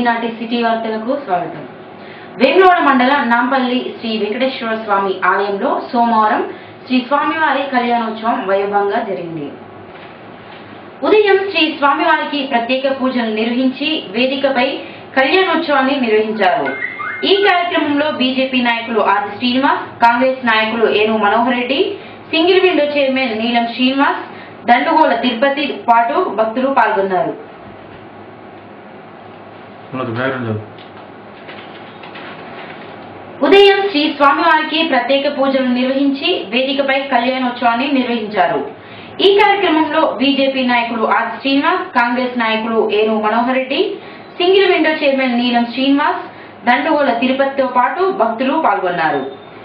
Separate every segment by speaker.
Speaker 1: ఈనాటి సిటీ వార్తలకు స్వాగతం వేములవాడ మండల నాంపల్లి శ్రీ వెంకటేశ్వర స్వామి ఆలయంలో సోమవారం శ్రీ స్వామివారి కళ్యాణోత్సవం వైభవంగా జరిగింది ఉదయం శ్రీ స్వామివారికి ప్రత్యేక పూజలు నిర్వహించి వేదికపై కళ్యాణోత్సవాన్ని నిర్వహించారు ఈ కార్యక్రమంలో బీజేపీ నాయకులు ఆది శ్రీనివాస్ కాంగ్రెస్ నాయకులు Enu Manohar Reddy single window chairman Neelam Srinivas దండుగోల Tirupati పాటు భక్తులు పాల్గొన్నారు
Speaker 2: ఉన్నది బ్యాక్గ్రౌండ్ చదువు
Speaker 1: ఉదయం శ్రీ స్వామివారికి ప్రత్యేక పూజలు నిర్వహించి వేదికపై కళ్యాణోత్సవాన్ని నిర్వహించారు ఈ కార్యక్రమంలో బీజేపీ నాయకులు ఆది శ్రీనివాస్ కాంగ్రెస్ నాయకులు Enu Manohar Reddy single window chairman Neelam Srinivas దండుగోల తిరుపతితో పాటు భక్తులు పాల్గొన్నారు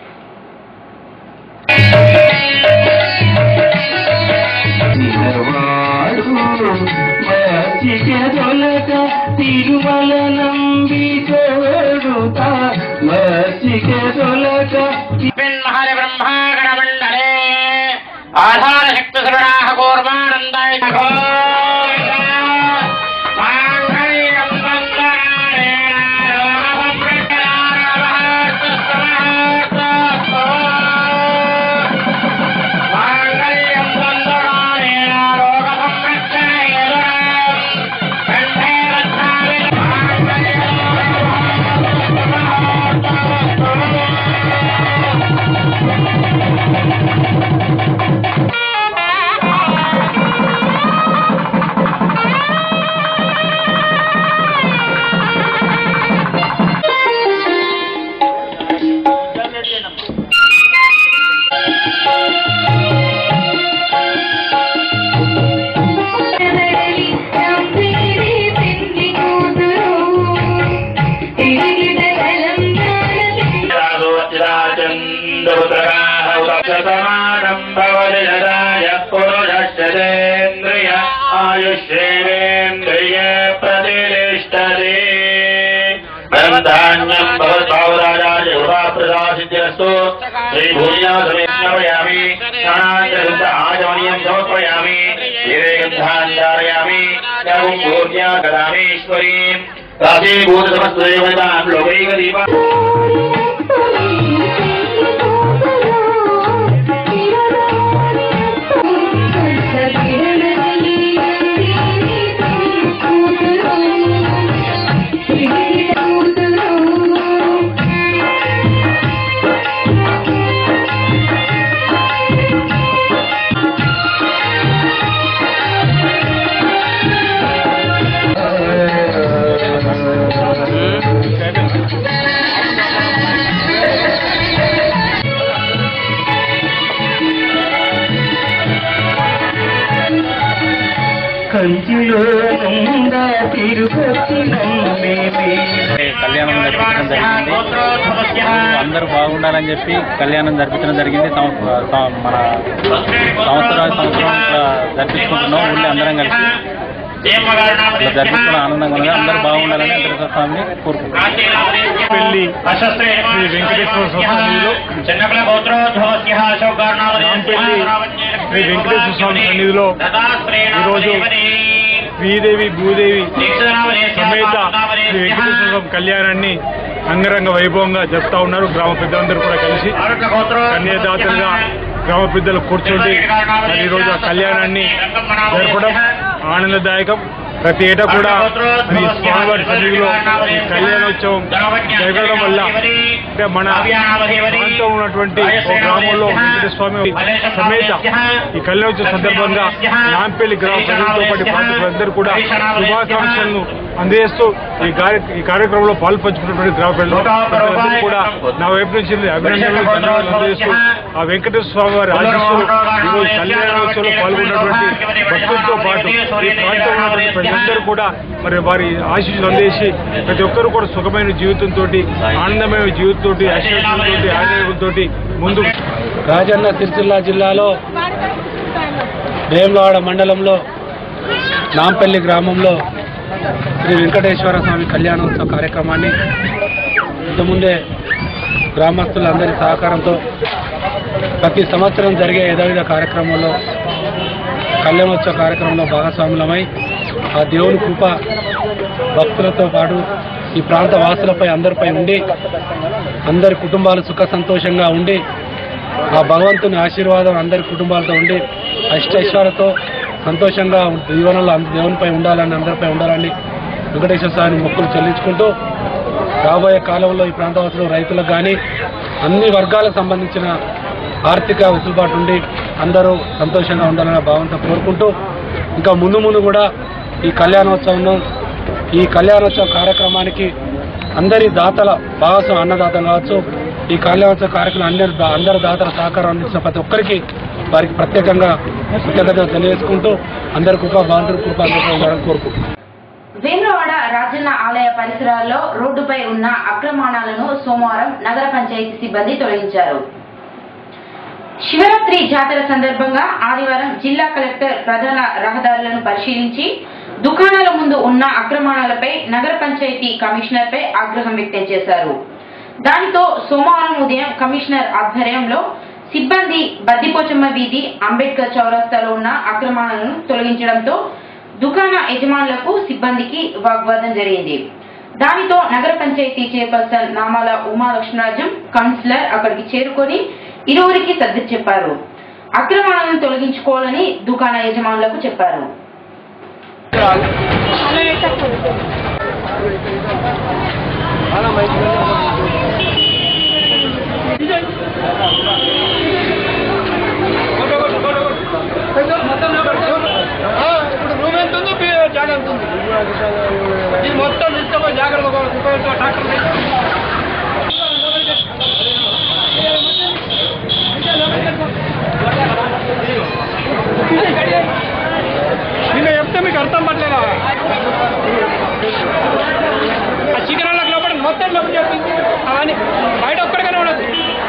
Speaker 3: తిరువాడు మచ్చికెదొలక తిరుమల నంబి తోడుతా మచ్చికెదొలక
Speaker 4: హరి బ్రహ్మాగణమండలే ఆధార శక్తి సృణాహ కూర్మానందాయ చంద్రమారంభవజదాయ పురుషేంద్రియ ఆయుష్యేంద్రియ ప్రతిష్టతే ధాన్యం భవద్భావరాజాయ యువా ప్రసాదిద్యస్తు శ్రీభూయా సమేతమయామి స్నానాంతరుద్ధ ఆచమనీయం సమర్పయామి వివేకంధాంచారయామి యవం భూర్యా గదామేశ్వరీం రాజీభూత సమస్తదేవతాం లోకైక దీపా
Speaker 3: కంచిలో నుండ తిరుపతి నంబేమే
Speaker 2: కళ్యాణం జరిపించడం జరిగింది అందరూ బాగుండాలని చెప్పి కళ్యాణం జరిపించడం జరిగింది సం- సం- మన సంవత్సరాలు సంవత్సరం ఇట్లా జరిపించుకుంటున్నాం ఊళ్ళో అందరం కలిసి ఇట్లా జరిపించుకున్న ఆనందంగా ఉన్నది అందరూ బాగుండాలని వెంకటేశ్వర స్వామిని కోరుకుంటున్నాం
Speaker 4: పెళ్లి
Speaker 2: శ్రీ వెంకటేశ్వర సన్నిధిలో
Speaker 4: నాంపల్లి
Speaker 2: శ్రీ వెంకటేశ్వర స్వామి సన్నిధిలో ఈరోజు శ్రీదేవి భూదేవి సమేత శ్రీ వెంకటేశ్వర స్వామి కళ్యాణాన్ని అంగరంగ వైభవంగా జరుపుతా ఉన్నారు గ్రామ పెద్దలందరూ కూడా కలిసి కన్యాదాతలుగా గ్రామ పెద్దలు కూర్చోండి మరి ఈరోజు ఆ కళ్యాణాన్ని జరపడం ఆనందదాయకం ప్రతి ఏటా కూడా మరి స్వామివారి సన్నిధిలో ఈ కళ్యాణోత్సవం జరగడం వల్ల అంటే మన ప్రాంతంలో ఉన్నటువంటి ఒక గ్రామంలో వెంకటేశ్వర స్వామి సమేత ఈ కళ్యాణోత్సవ సందర్భంగా నాంపల్లి గ్రామ ప్రజలతో పాటు ప్రాంతీయులందరూ కూడా శుభాకాంక్షలను అందజేస్తూ ఈ కార్య- ఈ కార్యక్రమంలో పాలు పంచుకున్నటువంటి గ్రామ ప్రజలు ప్రజలందరూ కూడా నా వైపు నుంచి అభినందనలు ధన్యవాదాలు అందజేస్తూ ఆ వెంకటేశ్వర స్వామి వారి ఆశీస్సులు ఈరోజు కళ్యాణోత్సవంలో పాల్గొన్నటువంటి భక్తులతో పాటు ఈ ప్రాంతంలో ఉన్నటువంటి ప్రజలందరూ కూడా మరి వారి ఆశీస్సులు అందేసి ప్రతి ఒక్కరూ కూడా సుఖమైన జీవితంతో ఆనందమైన జీవితంతో ఐశ్వర్యంతో ఆరోగ్యంతో ముందు
Speaker 5: రాజన్న సిరిసిల్ల జిల్లాలో వేములవాడ మండలంలో నాంపల్లి గ్రామంలో శ్రీ వెంకటేశ్వర స్వామి కళ్యాణోత్సవ కార్యక్రమాన్ని ఇంతకుముందే గ్రామస్తులందరి సహకారంతో ప్రతి సంవత్సరం జరిగే యథావిధ కార్యక్రమంలో కళ్యాణోత్సవ కార్యక్రమంలో భాగస్వాములమై ఆ దేవుని కృప భక్తులతో పాటు ఈ ప్రాంత వాసులపై అందరిపై ఉండి అందరి కుటుంబాలు సుఖ సంతోషంగా ఉండి ఆ భగవంతుని ఆశీర్వాదం అందరి కుటుంబాలతో ఉండి అష్టైశ్వర్యతో సంతోషంగా జీవనంలో అంద- దేవునిపై ఉండాలని అందరిపై ఉండాలని వెంకటేశ్వర స్వామిని మొక్కులు చెల్లించుకుంటూ రాబోయే కాలంలో ఈ ప్రాంతవాసులు రైతులకు కానీ అన్ని వర్గాలకు సంబంధించిన ఆర్థిక వెసులుబాటు ఉండి అందరూ సంతోషంగా ఉండాలనే భావంతో కోరుకుంటూ ఇంకా ముందు ముందు కూడా ఈ కళ్యాణోత్సవం ఈ కళ్యాణోత్సవ కార్యక్రమానికి అందరి దాతల భాగస్వామి అన్నదాతలు కావచ్చు ఈ కళ్యాణోత్సవ కార్యక్రమం అందరి అందరి దాతల సహకారం అందించిన ప్రతి ఒక్కరికి వారికి ప్రత్యేకంగా కృతజ్ఞతలు తెలియజేసుకుంటూ అందరి కృప భగవంతుడి కృప అందరికీ ఉండాలని కోరుకుంటున్నాను
Speaker 1: వేములవాడ రాజన్న ఆలయ పరిసరాల్లో రోడ్డుపై ఉన్న అక్రమాణాలను సోమవారం నగర పంచాయతీ సిబ్బంది తొలగించారు శివరాత్రి జాతర సందర్భంగా ఆదివారం జిల్లా కలెక్టర్ ప్రధాన రహదారులను పరిశీలించి దుకాణాల ముందు ఉన్న అక్రమాణాలపై నగర పంచాయతీ కమిషనర్పై ఆగ్రహం వ్యక్తం చేశారు దానితో సోమవారం ఉదయం కమిషనర్ ఆధ్వర్యంలో సిబ్బంది బద్దిపోచమ్మ వీధి అంబేద్కర్ చౌరస్తాలో ఉన్న అక్రమాలను తొలగించడంతో దుకాణ యజమానులకు సిబ్బందికి వాగ్వాదం జరిగింది దానితో నగర పంచాయతీ చైర్పర్సన్ నామాల ఉమాలక్ష్మరాజం కౌన్సిలర్ అక్కడికి చేరుకొని ఇరువురికి సర్ది చెప్పారు అక్రమాలను తొలగించుకోవాలని దుకాణ యజమానులకు చెప్పారు
Speaker 6: ఇప్పుడు రూమ్ ఎంత ఉందో జాగా ఎంత ఉంది ఇది మొత్తం తీసుకోపోయి జాగ్రత్త ట్రాక్టర్ నిన్న చెప్తే మీకు అర్థం పట్టలేదా ఆ చికెన్ వాళ్ళకి లోపల మొత్తం లోపల చెప్పింది అవన్నీ బయట ఒక్కడికనే ఉండదు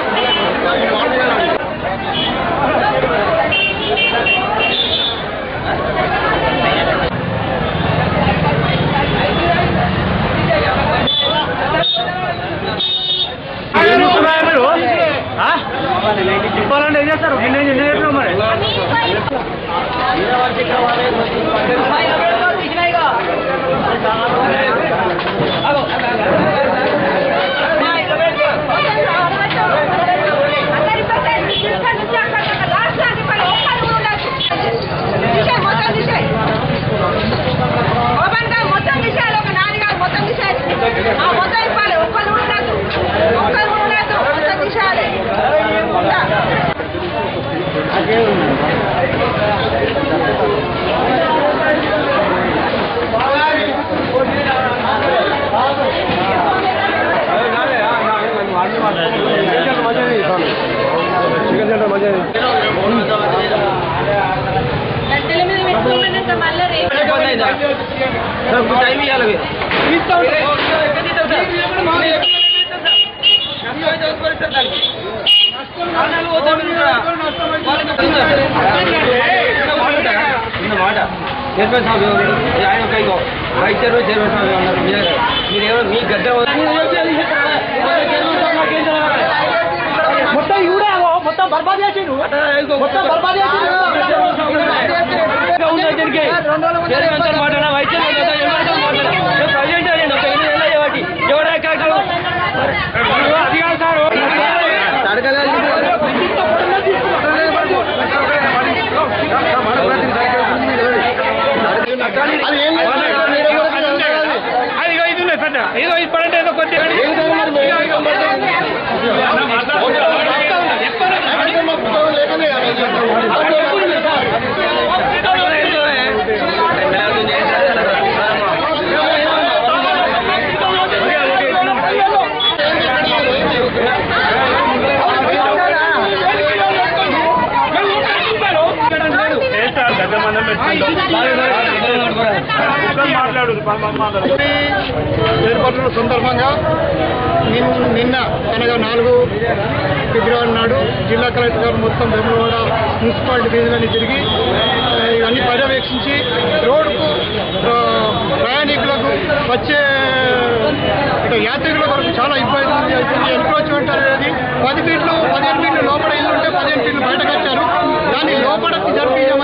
Speaker 6: చెప్పాలంటే ఏం చేస్తారు నిన్న ఏం చేయట్లేదు మరి చైర్మన్ సాబ్ ఆయన ఒక ఇగో వైస్ చైర్మన్ చైర్మన్ సాబ్ ఉన్నారు మీరు మీరు ఎవరు మీ గడ్డ మొత్తం కూడా మొత్తం బర్బాద్ చేసిండు మొత్తం బర్బాద్ అది కాదు సార్ అది ఇగో ఇది ఉంది పెద్ద ఏదో ఇప్పుడంటే ఏదో కొద్దిగా
Speaker 2: ఏర్పాట్ల సందర్భంగా నిన్- నిన్న అనగా నాలుగు ఫిబ్రవరి నాడు జిల్లా కలెక్టర్ గారు మొత్తం వెములవాడ మున్సిపాలిటీ వీధులని తిరిగి ఆ, ఇవన్నీ పర్యవేక్షించి రోడ్డుకు ఆ, ప్రయాణికులకు వచ్చే ఇక యాత్రికుల కొరకు చాలా ఇబ్బంది అవుతుంది ఎన్క్రోచ్మెంట్ అనేది పది ఫీట్లు పదిహేను ఫీట్లు లోపల ఇల్లు ఉంటే పదిహేను ఫీట్లు బయటకు వచ్చారు దాన్ని లోపలికి జరిపించమని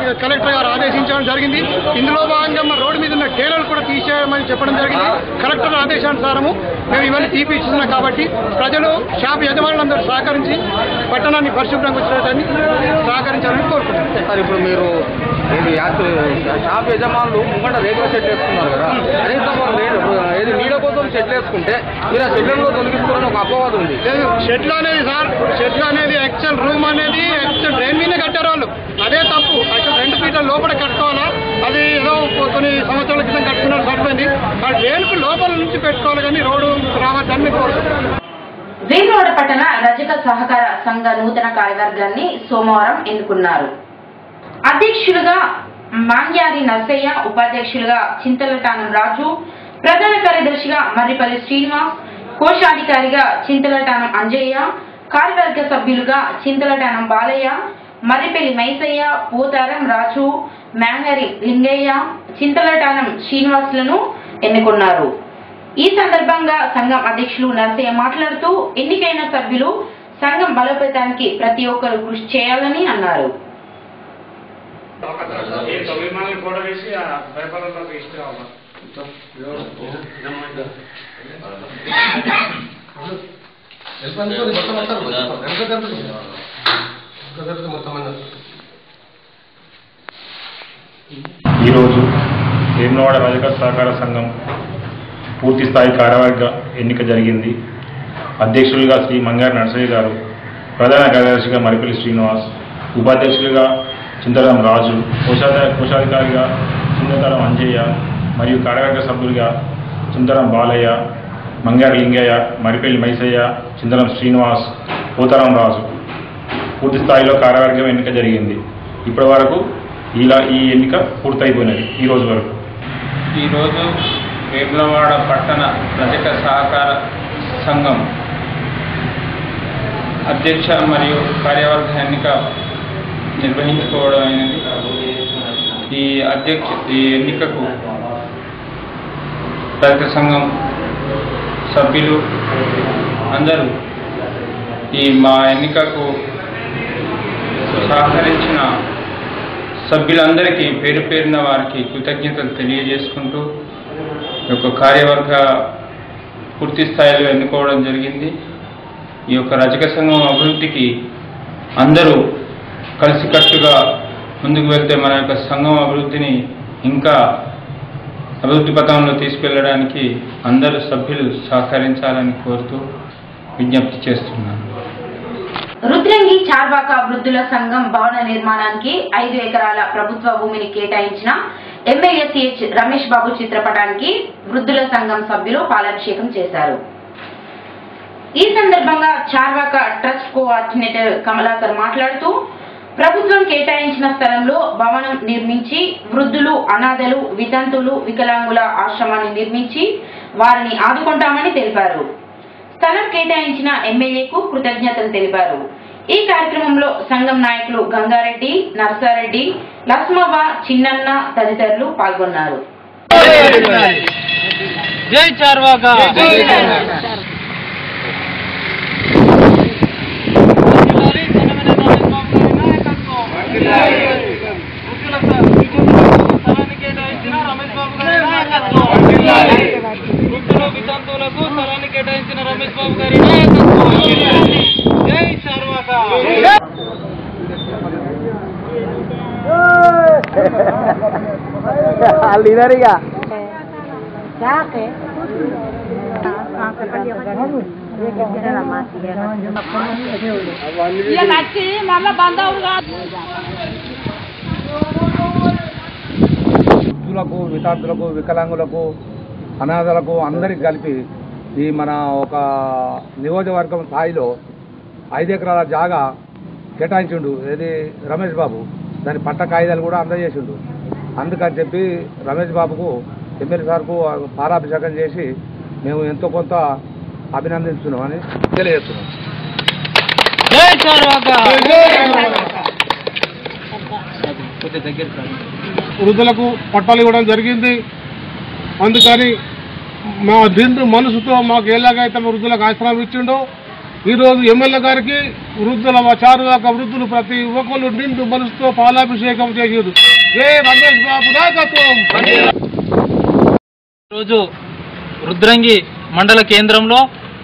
Speaker 6: కలెక్టర్ గారు ఆదేశించడం జరిగింది ఇందులో భాగంగా మా రోడ్డు మీద ఉన్న టేలర్లు కూడా తీసేయమని చెప్పడం జరిగింది కలెక్టర్ ఆదేశానుసారము మేము ఇవన్నీ తీపిస్తున్నాం కాబట్టి ప్రజలు షాప్ యజమానులందరూ సహకరించి పట్టణాన్ని పరిశుభ్రంగా వచ్చేటని సహకరించాలని కోరుకుంటున్నాం
Speaker 7: సార్ ఇప్పుడు మీరు ఏంటి యాక్చువల్ షాప్ యజమానులు ముంగట రేకుల షెడ్ వేసుకున్నారు కదా కనీసం వాళ్ళు నీడ- ఏది నీడ కోసం షెడ్ వేసుకుంటే మీరు ఆ షెడ్లను కూడా తొలగిస్తున్నారని ఒక అపవాదం ఉంది
Speaker 6: లేదు షెడ్లు అనేది సార్ షెడ్లు అనేది యాక్చువల్ రూమ్ అనేది యాక్చువల్ డ్రైన్ మీదే కట్టారు వాళ్ళు అదే తప్పు యాక్చువల్ రెండు ఫీట్ల లోపల కట్టుకోవాలా అది ఏదో కొన్ని సంవత్సరాల క్రితం కట్టుకున్నారు సరిపోయింది ఆ డ్రైన్కు లోపల నుంచి పెట్టుకోవాలి కానీ రోడ్డు రావద్దని మేము కోరుతున్నాం
Speaker 1: వేములవాడ పట్టణ రజక సహకార సంఘ నూతన కార్యవర్గాన్ని సోమవారం ఎన్నుకున్నారు అధ్యక్షులుగా మాంగ్యారి నర్సయ్య ఉపాధ్యక్షులుగా చింతలటానం రాజు ప్రధాన కార్యదర్శిగా మర్రిపల్లి శ్రీనివాస్ కోశాధికారిగా చింతలటానం అంజయ్య కార్యవర్గ సభ్యులుగా చింతలటానం బాలయ్య మర్రిపల్లి మైసయ్య పోతారం రాజు మ్యాంగరి లింగయ్య చింతలటానం శ్రీనివాసులను ఎన్నుకున్నారు ఈ సందర్భంగా సంఘం అధ్యక్షులు నరసయ్య మాట్లాడుతూ ఎన్నికైన సభ్యులు సంఘం బలోపేతానికి ప్రతి ఒక్కరు కృషి చేయాలని అన్నారు
Speaker 8: ఈరోజు వేములవాడ రజక సహకార సంఘం పూర్తి స్థాయి కార్యవర్గ ఎన్నిక జరిగింది అధ్యక్షులుగా శ్రీ మంగారి నరసయ్య గారు ప్రధాన కార్యదర్శిగా మరిపల్లి శ్రీనివాస్ ఉపాధ్యక్షులుగా చింతరం రాజు కోశాధ కోశాధికారిగా చింతతరం అంజయ్య మరియు కార్యవర్గ సభ్యులుగా చింతరం బాలయ్య మంగారి లింగయ్య మరిపల్లి మైసయ్య చింతరం శ్రీనివాస్ పోతారం రాజు పూర్తి స్థాయిలో కార్యవర్గం ఎన్నిక జరిగింది ఇప్పటి వరకు ఇలా ఈ ఎన్నిక పూర్తయిపోయినది ఈ రోజు వరకు
Speaker 9: ఈరోజు వేములవాడ పట్టణ రజక సహకార సంఘం అధ్యక్ష మరియు కార్యవర్గ ఎన్నిక నిర్వహించుకోవడం అయినది ఈ అధ్యక్ష ఈ ఎన్నికకు రజక సంఘం సభ్యులు అందరూ ఈ మా ఎన్నికకు సహకరించిన సభ్యులందరికీ పేరు పేరున వారికి కృతజ్ఞతలు తెలియజేసుకుంటూ ఈ యొక్క కార్యవర్గ పూర్తి స్థాయిలో ఎన్నుకోవడం జరిగింది ఈ యొక్క రజక సంఘం అభివృద్ధికి అందరూ కలిసికట్టుగా ముందుకు వెళ్తే మన యొక్క సంఘం అభివృద్ధిని ఇంకా అభివృద్ధి పథంలో తీసుకెళ్ళడానికి అందరూ సభ్యులు సహకరించాలని కోరుతూ విజ్ఞప్తి చేస్తున్నాను
Speaker 1: రుద్రంగి చార్వాక వృద్ధుల సంఘం భవన నిర్మాణానికి ఐదు ఎకరాల ప్రభుత్వ భూమిని కేటాయించిన ఎమ్మెల్యే సిహెచ్ రమేష్ బాబు చిత్రపటానికి వృద్ధుల సంఘం సభ్యులు పాలాభిషేకం చేశారు ఈ సందర్భంగా చార్వాక ట్రస్ట్ కోఆర్డినేటర్ కమలాకర్ మాట్లాడుతూ ప్రభుత్వం కేటాయించిన స్థలంలో భవనం నిర్మించి వృద్ధులు అనాథలు వితంతులు వికలాంగుల ఆశ్రమాన్ని నిర్మించి వారిని ఆదుకుంటామని తెలిపారు స్థలం కేటాయించిన ఎమ్మెల్యేకు కృతజ్ఞతలు తెలిపారు ఈ కార్యక్రమంలో సంఘం నాయకులు గంగారెడ్డి నర్సారెడ్డి లక్ష్మవ్వ చిన్నన్న తదితరులు పాల్గొన్నారు
Speaker 3: జై చార్వాక వితంతువులకు స్థలాన్ని కేటాయించిన రమేష్ బాబు గారి నాయకత్వం జై చార్వాక
Speaker 5: వృద్ధులకు వితార్థులకు వికలాంగులకు అనాథలకు అందరికి కలిపి ఈ మన ఒక నియోజకవర్గం స్థాయిలో ఐదు ఎకరాల జాగా కేటాయించిండు ఏది రమేష్ బాబు దాని పట్ట కాగితాలు కూడా అందజేసిండు అందుకని చెప్పి రమేష్ బాబుకు ఎమ్మెల్యే సార్కు పారాభిషేకం చేసి మేము ఎంతో కొంత అభినందిస్తున్నామని తెలియజేస్తున్నాం
Speaker 3: జై చార్వాక
Speaker 2: వృద్ధులకు పట్టాలు ఇవ్వడం జరిగింది అందుకని మా దిండు మనసుతో మాకు ఎలాగైతే వృద్ధులకు ఆశ్రమం ఇచ్చిండో
Speaker 10: ఈరోజు ఎమ్మెల్యే గారికి వృద్ధుల చారుదాక వృద్ధులు ప్రతి యువకులు నిండు మనసుతో పాలాభిషేకం చేసేది ఏ రమేష్ బాబు నాయకత్వం
Speaker 3: రోజు రుద్రంగి మండల కేంద్రంలో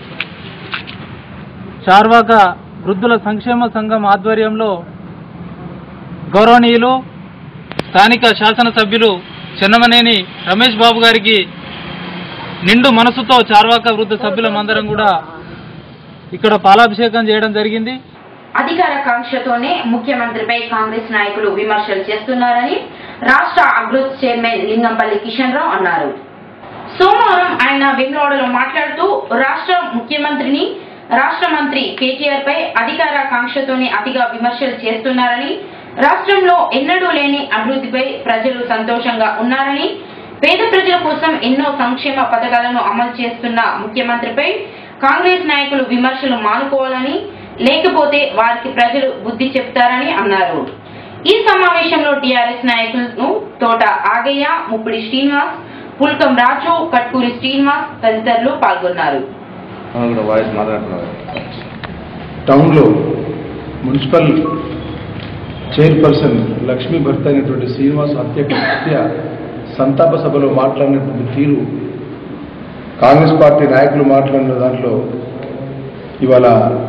Speaker 3: చార్వాక వృద్ధుల సంక్షేమ సంఘం ఆధ్వర్యంలో గౌరవనీయులు స్థానిక శాసనసభ్యులు చెన్నమనేని రమేష్ బాబు గారికి నిండు మనసుతో చార్వాక వృద్ధ సభ్యులమందరం కూడా ఇక్కడ పాలాభిషేకం చేయడం జరిగింది
Speaker 1: అధికార కాంక్షతోనే ముఖ్యమంత్రిపై కాంగ్రెస్ నాయకులు విమర్శలు చేస్తున్నారని రాష్ట్ర అగ్రోత్ చైర్మన్ లింగంపల్లి కిషన్ రావు అన్నారు సోమవారం ఆయన వెంగళవాడలో మాట్లాడుతూ రాష్ట్ర ముఖ్యమంత్రిని రాష్ట్ర మంత్రి కేటీఆర్ పై అధికార కాంక్షతోనే అతిగా విమర్శలు చేస్తున్నారని రాష్ట్రంలో ఎన్నడూ లేని అభివృద్ధిపై ప్రజలు సంతోషంగా ఉన్నారని పేద ప్రజల కోసం ఎన్నో సంక్షేమ పథకాలను అమలు చేస్తున్న ముఖ్యమంత్రిపై కాంగ్రెస్ నాయకులు విమర్శలు మానుకోవాలని లేకపోతే వారికి ప్రజలు బుద్ధి చెప్తారని అన్నారు ఈ సమావేశంలో టీఆర్ఎస్ నాయకులను తోట ఆగయ్య ముప్పిడి శ్రీనివాస్ పుల్కం రాజు కట్కూరి శ్రీనివాస్ తదితరులు పాల్గొన్నారు
Speaker 7: వాయిస్ మాట్లాడుతున్నారు
Speaker 11: టౌన్లో మున్సిపల్ చైర్పర్సన్ లక్ష్మీ భర్త అయినటువంటి శ్రీనివాస్ హత్య హత్య సంతాప సభలో మాట్లాడినటువంటి తీరు కాంగ్రెస్ పార్టీ నాయకులు మాట్లాడిన దాంట్లో ఇవాళ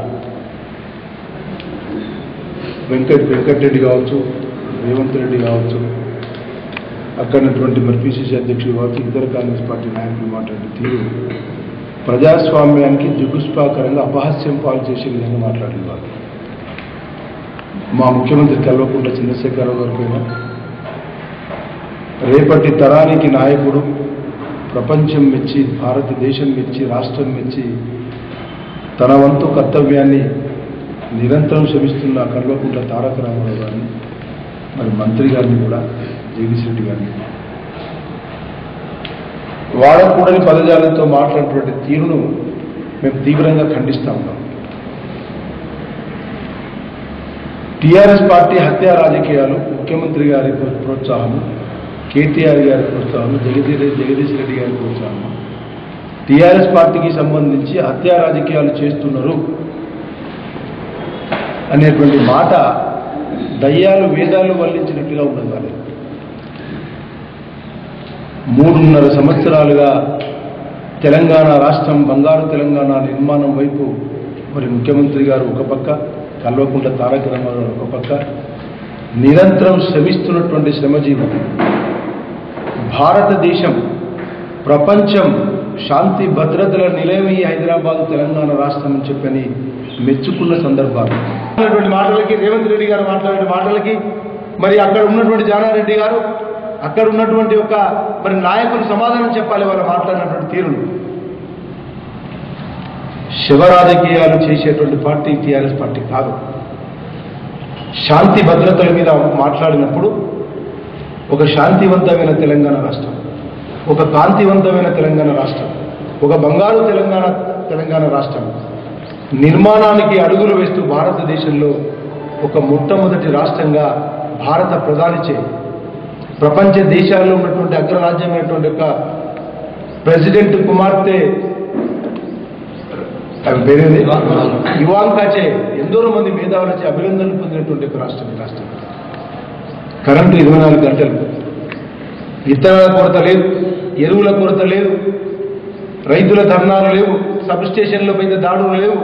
Speaker 11: వెంకట్ వెంకటరెడ్డి కావచ్చు రేవంత్ రెడ్డి కావచ్చు అక్కడటువంటి మరి పిసిసి అధ్యక్షుడు కావచ్చు ఇతర కాంగ్రెస్ పార్టీ నాయకులు మాట్లాడిన తీరు ప్రజాస్వామ్యానికి జుగుష్పాకరంగా అపహాస్యం పాలు చేసే విధంగా మాట్లాడిన వాళ్ళు మా ముఖ్యమంత్రి కల్వకుంట్ల చంద్రశేఖరరావు గారి పైన రేపటి తరానికి నాయకుడు ప్రపంచం మెచ్చి భారతదేశం మెచ్చి రాష్ట్రం మెచ్చి తన వంతు కర్తవ్యాన్ని నిరంతరం శ్రమిస్తున్న కల్వకుంట్ల తారక రామారావు గారిని మరి మంత్రి గారిని కూడా జగదీష్ రెడ్డి గారిని వాడకూడని పదజాలంతో మాట్లాడినటువంటి తీరును మేము తీవ్రంగా ఖండిస్తా ఉన్నాం టీఆర్ఎస్ పార్టీ హత్యా రాజకీయాలు ముఖ్యమంత్రి గారి ప్ర- ప్రోత్సాహం కేటీఆర్ గారి ప్రోత్సాహం జగదీష్ జగదీష్ రెడ్డి గారి ప్రోత్సాహం టీఆర్ఎస్ పార్టీకి సంబంధించి హత్యా రాజకీయాలు చేస్తున్నారు అనేటువంటి మాట దయ్యాలు వేదాలు వల్లించినట్టుగా ఉన్నది వాళ్ళకి మూడున్నర సంవత్సరాలుగా తెలంగాణ రాష్ట్రం బంగారు తెలంగాణ నిర్మాణం వైపు మరి ముఖ్యమంత్రి గారు ఒక పక్క కల్వకుంట్ల తారక రామారావు ఒక పక్క నిరంతరం శ్రమిస్తున్నటువంటి శ్రమజీవి భారతదేశం ప్రపంచం శాంతి భద్రతల నిలయం ఈ హైదరాబాద్ తెలంగాణ రాష్ట్రం అని చెప్పని మెచ్చుకున్న సందర్భాలు మాట్లాడినటువంటి మాటలకి రేవంత్ రెడ్డి గారు మాట్లాడిన మాటలకి మరి అక్కడ ఉన్నటువంటి జానారెడ్డి గారు అక్కడ ఉన్నటువంటి ఒక మరి నాయకులు సమాధానం చెప్పాలి వాళ్ళు మాట్లాడినటువంటి తీరును శివ రాజకీయాలు చేసేటువంటి పార్టీ టీఆర్ఎస్ పార్టీ కాదు శాంతి భద్రతల మీద మాట్లాడినప్పుడు ఒక శాంతివంతమైన తెలంగాణ రాష్ట్రం ఒక కాంతివంతమైన తెలంగాణ రాష్ట్రం ఒక బంగారు తెలంగాణ తెలంగాణ రాష్ట్రం నిర్మాణానికి అడుగులు వేస్తూ భారతదేశంలో ఒక మొట్టమొదటి రాష్ట్రంగా భారత ప్రధానిచే ప్రపంచ దేశాల్లో ఉన్నటువంటి అగ్రరాజ్యమైనటువంటి ఒక ప్రెసిడెంట్ కుమార్తె ఆమె పేరేంది ఇవాంకాచే ఎందరో మంది మేధావులచే అభినందనలు పొందినటువంటి ఒక రాష్ట్రం ఈ రాష్ట్రం కరెంటు ఇరవై నాలుగు గంటలు విత్తనాల కొరత లేదు ఎరువుల కొరత లేదు రైతుల ధర్నాలు లేవు సబ్ స్టేషన్ల మీద దాడులు లేవు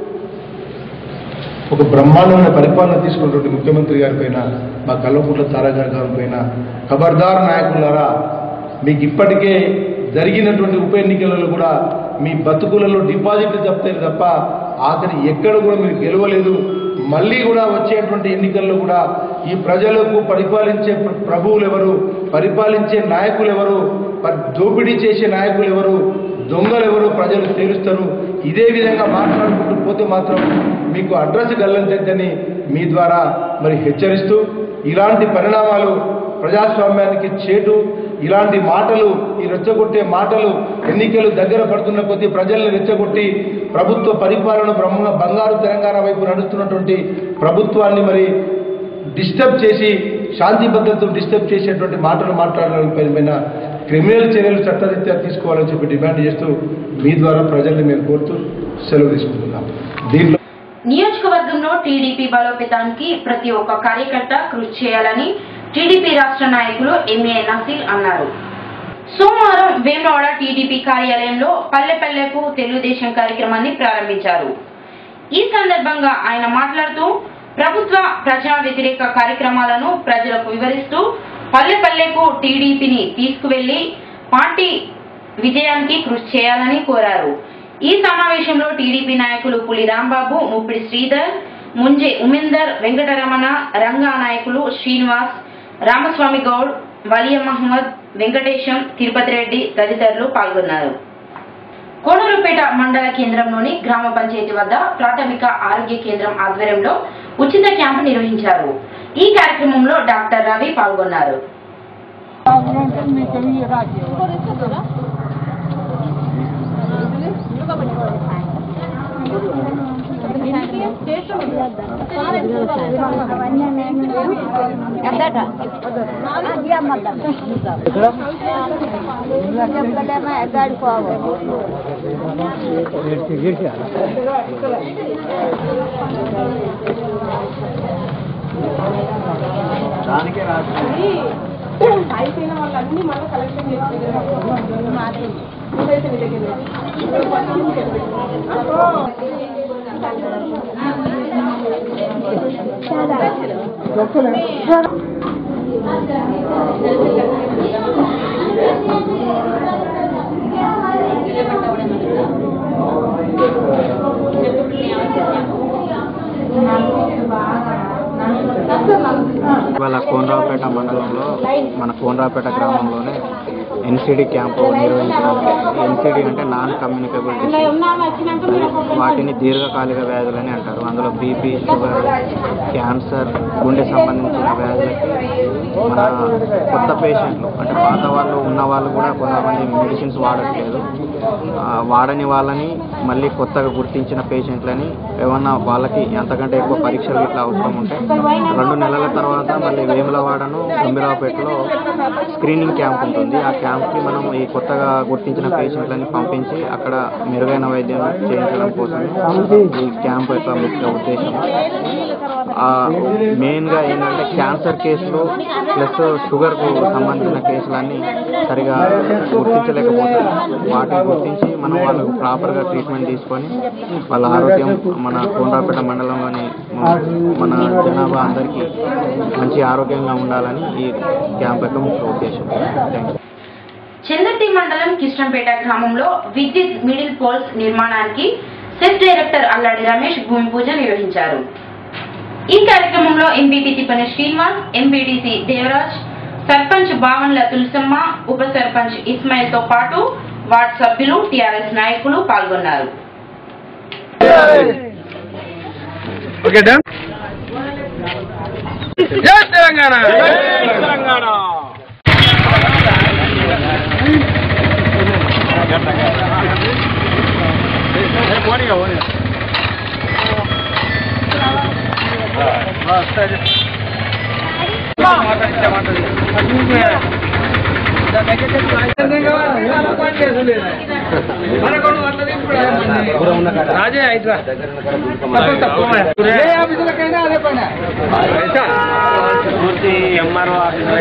Speaker 11: ఒక బ్రహ్మాండమైన పరిపాలన తీసుకున్నటువంటి ముఖ్యమంత్రి గారి పైన మా కల్వకుంట్ల తారాగారి గారి పైన ఖబర్దార్ నాయకులారా మీకు ఇప్పటికే జరిగినటువంటి ఉప ఎన్నికలలో కూడా మీ బతుకులలో డిపాజిట్లు తప్పారు తప్ప ఆఖరి ఎక్కడ కూడా మీరు గెలవలేదు మళ్ళీ కూడా వచ్చేటువంటి ఎన్నికల్లో కూడా ఈ ప్రజలకు పరిపాలించే ప్ర- ప్రభువులు ఎవరు పరిపాలించే నాయకులు ఎవరు ప- దోపిడీ చేసే నాయకులు ఎవరు దొంగలు ఎవరు ప్రజలు తేలుస్తారు ఇదే విధంగా మాట్లాడుకుంటూ పోతే మాత్రం మీకు అడ్రస్ గల్లంతని మీ ద్వారా మరి హెచ్చరిస్తూ ఇలాంటి పరిణామాలు ప్రజాస్వామ్యానికి చేటు ఇలాంటి మాటలు ఈ రెచ్చగొట్టే మాటలు ఎన్నికలు దగ్గర పడుతున్న కొద్దీ ప్రజల్ని రెచ్చగొట్టి ప్రభుత్వ పరిపాలన బ్రహ్మ బంగారు తెలంగాణ వైపు నడుస్తున్నటువంటి ప్రభుత్వాన్ని మరి డిస్టర్బ్ చేసి శాంతి భద్రతను డిస్టర్బ్ చేసేటువంటి మాటలు మాట్లాడడం పైన క్రిమినల్ చర్యలు చట్టరీత్యా తీసుకోవాలని చెప్పి డిమాండ్ చేస్తూ మీ ద్వారా ప్రజల్ని మేము కోరుతూ సెలవు తీసుకుంటున్నాం దీంట్లో
Speaker 1: నియోజకవర్గంలో టీడీపీ బలోపేతానికి ప్రతి ఒక్క కార్యకర్త కృషి చేయాలని టీడీపీ రాష్ట్ర నాయకులు ఎంఏ నసీర్ అన్నారు సోమవారం వేమవాడ టీడీపీ కార్యాలయంలో పల్లె పల్లెకు తెలుగుదేశం కార్యక్రమాన్ని ప్రారంభించారు ఈ సందర్భంగా ఆయన మాట్లాడుతూ ప్రభుత్వ ప్రజా వ్యతిరేక కార్యక్రమాలను ప్రజలకు వివరిస్తూ పల్లె పల్లెకు టీడీపీని తీసుకువెళ్లి పార్టీ విజయానికి కృషి చేయాలని కోరారు ఈ సమావేశంలో టీడీపీ నాయకులు పులి రాంబాబు ముప్పిడి శ్రీధర్ ముంజే ఉమేందర్ వెంకటరమణ రంగా నాయకులు శ్రీనివాస్ రామస్వామి గౌడ్ వలియ మహమ్మద్ వెంకటేశం తిరుపతి రెడ్డి తదితరులు పాల్గొన్నారు కోనరుపేట మండల కేంద్రంలోని గ్రామ పంచాయతీ వద్ద ప్రాథమిక ఆరోగ్య కేంద్రం ఆధ్వర్యంలో ఉచిత క్యాంపు నిర్వహించారు ఈ కార్యక్రమంలో డాక్టర్ రవి పాల్గొన్నారు
Speaker 12: అయిపోయిన వాళ్ళన్నీ మళ్ళీ కలెక్షన్
Speaker 13: ఇవాళ కోనరావుపేట మండలంలో మన కోనరావుపేట గ్రామంలోనే ఎన్సిడి క్యాంపు నిర్వహించడం ఎన్సిడి అంటే నాన్ కమ్యూనికేబుల్ డిసీజ్ వాటిని దీర్ఘకాలిక వ్యాధులని అంటారు అందులో బీపీ షుగర్ క్యాన్సర్ గుండె సంబంధించిన వ్యాధులకి మన కొత్త పేషెంట్లు అంటే పాత వాళ్ళు ఉన్న వాళ్ళు కూడా కొంతమంది మెడిసిన్స్ వాడట్లేదు ఆ, వాడని వాళ్ళని మళ్ళీ కొత్తగా గుర్తించిన పేషెంట్లని ఏమన్నా వాళ్ళకి ఎంతకంటే ఎక్కువ పరీక్షలు ఇట్లా అవసరం ఉంటే రెండు నెలల తర్వాత మళ్ళీ వేములవాడను గంభీరావుపేటలో స్క్రీనింగ్ క్యాంప్ ఉంటుంది ఆ క్యాంప్కి మనం ఈ కొత్తగా గుర్తించిన పేషెంట్లని పంపించి అక్కడ మెరుగైన వైద్యం చేయించడం కోసమే ఈ క్యాంప్ యొక్క ముఖ్య ఉద్దేశం ఆ, మెయిన్గా ఏంటంటే క్యాన్సర్ కేసులు ప్లస్ షుగర్కు సంబంధించిన కేసులన్నీ సరిగా గుర్తించలేకపోతారు వాటిని గుర్తించి మనం వాళ్ళకు ప్రాపర్గా ట్రీట్మెంట్ తీసుకొని వాళ్ళ ఆరోగ్యం మన కోనరాపేట మండలంలోని మన జనాభా అందరికీ మంచి ఆరోగ్యంగా ఉండాలని ఈ క్యాంప్ యొక్క ముఖ్య ఉద్దేశం థ్యాంక్ యూ
Speaker 1: చంద్రతి మండలం కిష్టంపేట గ్రామంలో విద్యుత్ మిడిల్ పోల్స్ నిర్మాణానికి సెస్ డైరెక్టర్ అల్లాడి రమేష్ భూమి పూజ నిర్వహించారు ఈ కార్యక్రమంలో ఎంపీపీ తిప్పని శ్రీనివాస్ ఎంపీటీసీ దేవరాజ్ సర్పంచ్ బావన్ల తులసమ్మ ఉప సర్పంచ్ ఇస్మాయిల్ తో పాటు వార్డు సభ్యులు టీఆర్ఎస్ నాయకులు పాల్గొన్నారు
Speaker 10: ఓకే డన్ జై తెలంగాణ తెలంగాణ రాజే అయితే ఏ ఆఫీసులకైనా అదే పని
Speaker 14: పూర్తి ఎంఆర్ఓ ఆఫీస్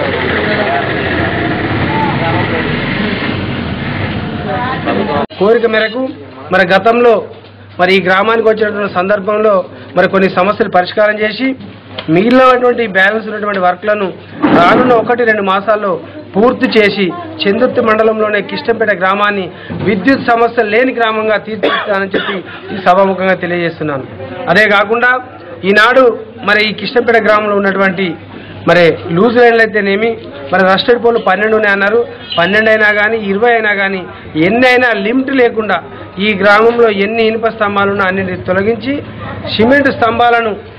Speaker 10: కోరిక మేరకు మరి గతంలో మరి ఈ గ్రామానికి వచ్చినటువంటి సందర్భంలో మరి కొన్ని సమస్యలు పరిష్కారం చేసి మిగిలినటువంటి బ్యాలెన్స్ ఉన్నటువంటి వర్క్లను రానున్న ఒకటి రెండు మాసాల్లో పూర్తి చేసి చందుర్తి మండలంలోనే కిష్టంపేట గ్రామాన్ని విద్యుత్ సమస్య లేని గ్రామంగా తీర్చిదిద్దానని చెప్పి ఈ సభాముఖంగా తెలియజేస్తున్నాను అదే కాకుండా ఈనాడు మరి ఈ కిష్టంపేట గ్రామంలో ఉన్నటువంటి మరి లూజ్ లైన్లు అయితేనేమి మరి రస్టెడ్ పోలు పన్నెండు ఉన్నాయి అన్నారు పన్నెండు అయినా కానీ ఇరవై అయినా కానీ ఎన్ని అయినా లిమిట్ లేకుండా ఈ గ్రామంలో ఎన్ని ఇనుప స్తంభాలు ఉన్నా అన్నింటిని తొలగించి సిమెంట్ స్తంభాలను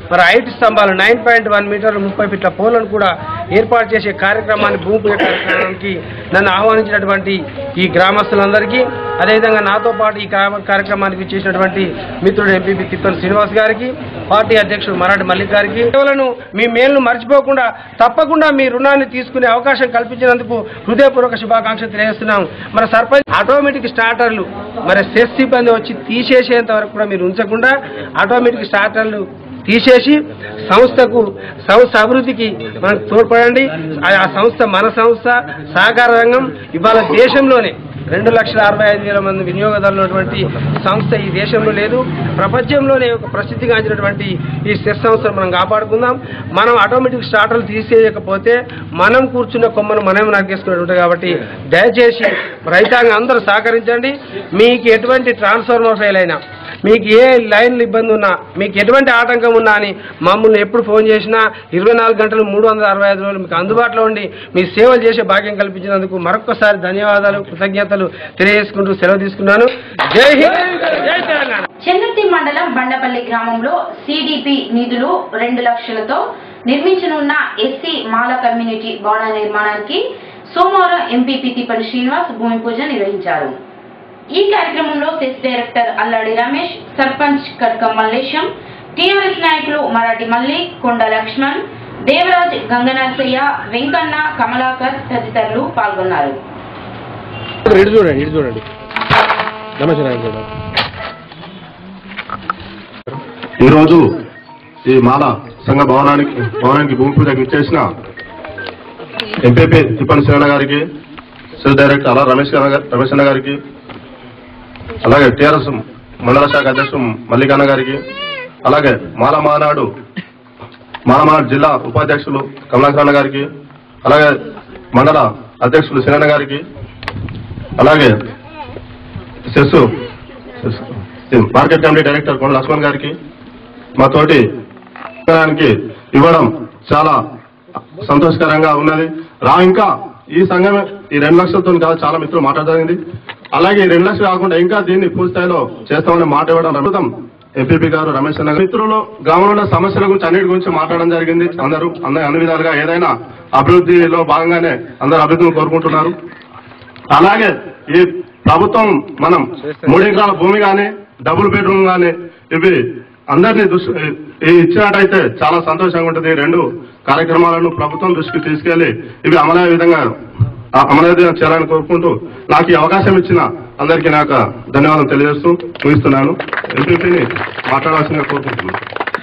Speaker 10: మరి ఐదు స్తంభాలు నైన్ పాయింట్ వన్ మీటర్లు ముప్పై ఫీట్ల పోలను కూడా ఏర్పాటు చేసే కార్యక్రమాన్ని భూమి పూజ కార్యక్రమానికి నన్ను ఆహ్వానించినటువంటి ఈ గ్రామస్తులందరికీ అదేవిధంగా నాతో పాటు ఈ కార్య- కార్యక్రమానికి చేసినటువంటి మిత్రుడు ఎంపీపీ తిప్పని శ్రీనివాస్ గారికి పార్టీ అధ్యక్షుడు మరాఠి మల్లిక్ గారికి సేవలను మీ మేలును మర్చిపోకుండా తప్పకుండా మీ రుణాన్ని తీసుకునే అవకాశం కల్పించినందుకు హృదయపూర్వక శుభాకాంక్షలు తెలియజేస్తున్నాం మన సర్పంచ్ ఆటోమేటిక్ స్టార్టర్లు మరి సెస్ సిబ్బంది వచ్చి తీసేసేంత వరకు కూడా మీరు ఉంచకుండా ఆటోమేటిక్ స్టార్టర్లు తీసేసి సంస్థకు సంస్థ అభివృద్ధికి మనకు తోడ్పడండి ఆ ఆ సంస్థ మన సంస్థ సహకార రంగం ఇవాళ దేశంలోనే రెండు లక్షల అరవై ఐదు వేల మంది వినియోగదారులు ఉన్నటువంటి సంస్థ ఈ దేశంలో లేదు ప్రపంచంలోనే ఒక ప్రసిద్ధిగాంచినటువంటి ఈ సెస్ సంస్థను మనం కాపాడుకుందాం మనం ఆటోమేటిక్ స్టార్టర్లు తీసేయకపోతే మనం కూర్చున్న కొమ్మను మనం నరికేసుకున్నట్టు కాబట్టి దయచేసి రైతాంగం అందరూ సహకరించండి మీకు ఎటువంటి ట్రాన్స్ఫార్మర్ ఫెయిల్ అయినా మీకు ఏ లైన్లు ఇబ్బంది ఉన్నా మీకు ఎటువంటి ఆటంకం ఉన్నా అని మమ్మల్ని ఎప్పుడు ఫోన్ చేసినా ఇరవై నాలుగు గంటలు మూడు వందల అరవై ఐదు రోజులు మీకు అందుబాటులో ఉండి మీ సేవలు చేసే భాగ్యం కల్పించినందుకు మరొకసారి ధన్యవాదాలు కృతజ్ఞతలు తెలియజేసుకుంటూ సెలవు తీసుకున్నాను జై హింద్ జై తెలంగాణ
Speaker 1: చంద్రతి మండలం బండపల్లి గ్రామంలో సిడిపి నిధులు రెండు లక్షలతో నిర్మించనున్న ఎస్సీ మాల కమ్యూనిటీ భవన నిర్మాణానికి సోమవారం ఎంపీపీ తిప్పని శ్రీనివాస్ భూమి పూజ నిర్వహించారు ఈ కార్యక్రమంలో cess director Alladi Ramesh sarpanch Katka Mallesham TRS నాయకులు మరాఠీ మల్లి కొండ లక్ష్మణ్ దేవరాజ్ గంగనరసయ్య వెంకన్న కమలాకర్ తదితరులు పాల్గొన్నారు
Speaker 5: ఇటు చూడండి ఇటు చూడండి నమస్తే నాయకు చూడండి
Speaker 14: ఈరోజు ఈ మాల సంఘ భవనానికి భవనానికి భూమి పూజకు ఇచ్చేసిన ఎంపీపీ తిప్పని శ్రీరణ గారికి సెల్ డైరెక్టర్ అలా రమేష్ గారు రమేష్ అన్న గారికి అలాగే టీఆర్ఎస్ మండల శాఖ అధ్యక్షుడు మల్లికన్న గారికి అలాగే మాల మానాడు మాల మానాడు జిల్లా ఉపాధ్యక్షులు కమలాకరణ గారికి అలాగే మండల అధ్యక్షులు శ్రీరణ గారికి అలాగే cess cess market committee director Konda Laxman గారికి మా తోటి సంఘానికి ఇవ్వడం చాలా సంతోషకరంగా ఉన్నది రా ఇంకా ఈ సంఘం ఈ రెండు లక్షలతో కాదు చాలా మిత్రులు మాట్లాడజరిగింది అలాగే ఈ రెండు లక్షలు కాకుండా ఇంకా దీన్ని పూర్తి స్థాయిలో చేస్తామని మాట ఇవ్వడం అద్భుతం ఎంపీపీ గారు రమేష్ అన్న గారు మిత్రులు గ్రామంలో ఉన్న సమస్యల గురించి అన్నిటి గురించి మాట్లాడడం జరిగింది అందరూ అందరూ అన్ని విధాలుగా ఏదైనా అభివృద్ధిలో భాగంగానే అందరూ అభివృద్ధిని కోరుకుంటున్నారు అలాగే ఈ ప్రభుత్వం మనం మూడు ఎకరాల భూమి కానీ డబుల్ బెడ్రూమ్ కానీ ఇవి అందరినీ దృష్టి ఈ ఇచ్చినట్టయితే చాలా సంతోషంగా ఉంటుంది ఈ రెండు కార్యక్రమాలను ప్రభుత్వం దృష్టికి తీసుకెళ్లి ఇవి అమలయ్యే విధంగా ఆ అమలయ్యే విధంగా చేయాలని కోరుకుంటూ నాకు ఈ అవకాశం ఇచ్చిన అందరికీ నాకు ధన్యవాదాలు తెలియజేస్తూ ముగిస్తున్నాను ఎంపీపీని మాట్లాడాల్సిందిగా కోరుకుంటున్నాను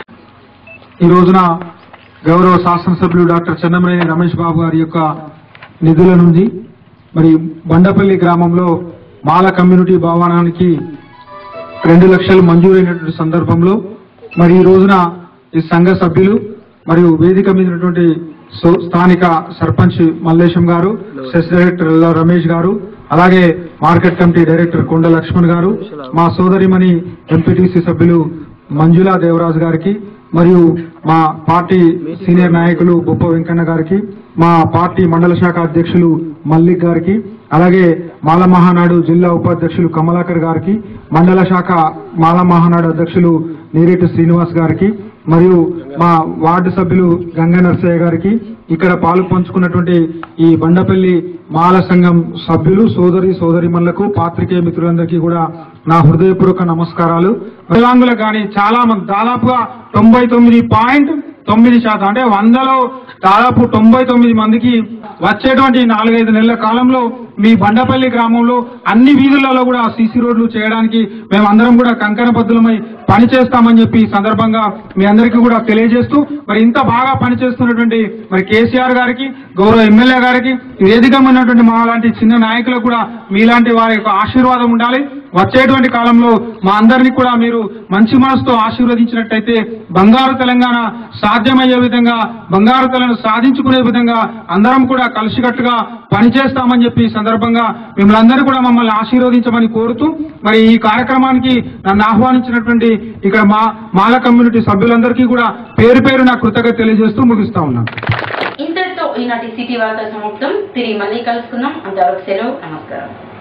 Speaker 15: ఈ రోజున గౌరవ శాసనసభ్యులు డాక్టర్ చెన్నమనేని రమేష్ బాబు గారి యొక్క నిధుల నుంచి మరి బండపల్లి గ్రామంలో మాల కమ్యూనిటీ భవనానికి రెండు లక్షలు మంజూరైనటువంటి సందర్భంలో మరి ఈ రోజున ఈ సంఘ సభ్యులు మరియు వేదిక మీద ఉన్నటువంటి సో- స్థానిక సర్పంచ్ మల్లేశం గారు సెస్ డైరెక్టర్ ఎల్లా రమేష్ గారు అలాగే market committee director Konda Laxman గారు మా సోదరిమణి ఎంపీటీసీ సభ్యులు మంజులా దేవరాజు గారికి మరియు మా పార్టీ సీనియర్ నాయకులు బొప్ప వెంకన్న గారికి మా పార్టీ మండల శాఖ అధ్యక్షులు మల్లిక్ గారికి అలాగే మాల మహానాడు జిల్లా ఉపాధ్యక్షులు కమలాకర్ గారికి మండల శాఖ మాల మహానాడు అధ్యక్షులు నీరేటి శ్రీనివాస్ గారికి మరియు మా వార్డు సభ్యులు గంగా నరసయ్య గారికి ఇక్కడ పాలు పంచుకున్నటువంటి ఈ బండపల్లి మాల సంఘం సభ్యులు సోదరి సోదరిమణులకు పాత్రికేయ మిత్రులందరికీ కూడా నా హృదయపూర్వక నమస్కారాలు వికలాంగులకు కానీ చాలా మంది దాదాపుగా తొంభై తొమ్మిది పాయింట్ తొమ్మిది శాతం అంటే వందలో దాదాపు తొంభై తొమ్మిది మందికి వచ్చేటువంటి నాలుగైదు నెలల కాలంలో మీ బండపల్లి గ్రామంలో అన్ని వీధులలో కూడా సీసీ రోడ్లు చేయడానికి మేము అందరం కూడా కంకణబద్దులమై పని చేస్తామని చెప్పి ఈ సందర్భంగా మీ అందరికీ కూడా తెలియజేస్తూ మరి ఇంత బాగా పనిచేస్తున్నటువంటి మరి కేసీఆర్ గారికి గౌరవ ఎమ్మెల్యే గారికి ఈ వేదిక మీద ఉన్నటువంటి మా లాంటి చిన్న నాయకులకు కూడా మీలాంటి వారి యొక్క ఆశీర్వాదం ఉండాలి వచ్చేటువంటి కాలంలో మా అందరినీ కూడా మీరు మంచి మనసుతో ఆశీర్వదించినట్టయితే బంగారు తెలంగాణ సాధ్యమయ్యే విధంగా బంగారు తెలంగాణ సాధించుకునే విధంగా అందరం కూడా కలిసికట్టుగా పనిచేస్తామని చెప్పి ఈ సందర్భంగా మిమ్మల్ని అందరూ కూడా మమ్మల్ని ఆశీర్వదించమని కోరుతూ మరి ఈ కార్యక్రమానికి నన్ను ఆహ్వానించినటువంటి ఇక్కడ మా మాల కమ్యూనిటీ సభ్యులందరికీ కూడా పేరు పేరు నా కృతజ్ఞత తెలియజేస్తూ ముగిస్తా ఉన్నాను
Speaker 1: ఇంతటితో ఈనాటి సిటీ వార్త సమాప్తం తిరిగి మళ్ళీ కలుసుకుందాం అంతవరకు సెలవు నమస్కారం